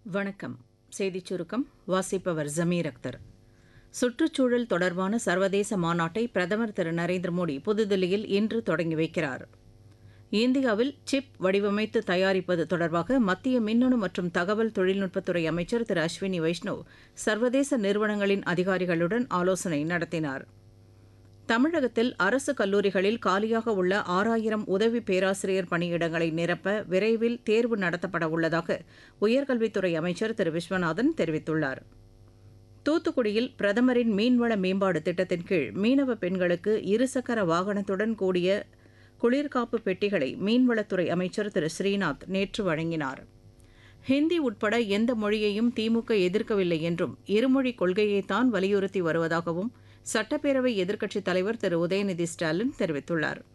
வணக்கம் செய்திச் சுருக்கம் வாசிப்பவர் ஜமீர் அக்தர் சுற்றுச்சூழல் தொடர்பான சர்வதேச மாநாட்டை பிரதமர் திரு நரேந்திர மோடி புதுதில்லியில் இன்று தொடங்கி வைக்கிறார் இந்தியாவில் சிப் வடிவமைத்து தயாரிப்பது தொடர்பாக மத்திய மின்னணு மற்றும் தகவல் தொழில்நுட்பத்துறை அமைச்சர் திரு அஸ்வினி வைஷ்ணவ் சர்வதேச நிறுவனங்களின் அதிகாரிகளுடன் ஆலோசனை நடத்தினார் தமிழகத்தில் அரசு கல்லூரிகளில் காலியாக உள்ள ஆறாயிரம் உதவி பேராசிரியர் பணியிடங்களை நிரப்ப விரைவில் தேர்வு நடத்தப்பட உள்ளதாக உயர்கல்வித்துறை அமைச்சர் திரு விஸ்வநாதன் தெரிவித்துள்ளார் தூத்துக்குடியில் பிரதமரின் மீன்வள மேம்பாடு திட்டத்தின் கீழ் மீனவ பெண்களுக்கு இருசக்கர வாகனத்துடன் கூடிய குளிர்காப்பு பெட்டிகளை மீன்வளத்துறை அமைச்சர் திரு ஸ்ரீநாத் நேற்று வழங்கினார் ஹிந்தி உட்பட எந்த மொழியையும் திமுக எதிர்க்கவில்லை என்றும் இருமொழிக் கொள்கையைத்தான் வலியுறுத்தி வருவதாகவும் சட்டப்பேரவை எதிர்க்கட்சித் தலைவர் திரு உதயநிதி ஸ்டாலின் தெரிவித்துள்ளார்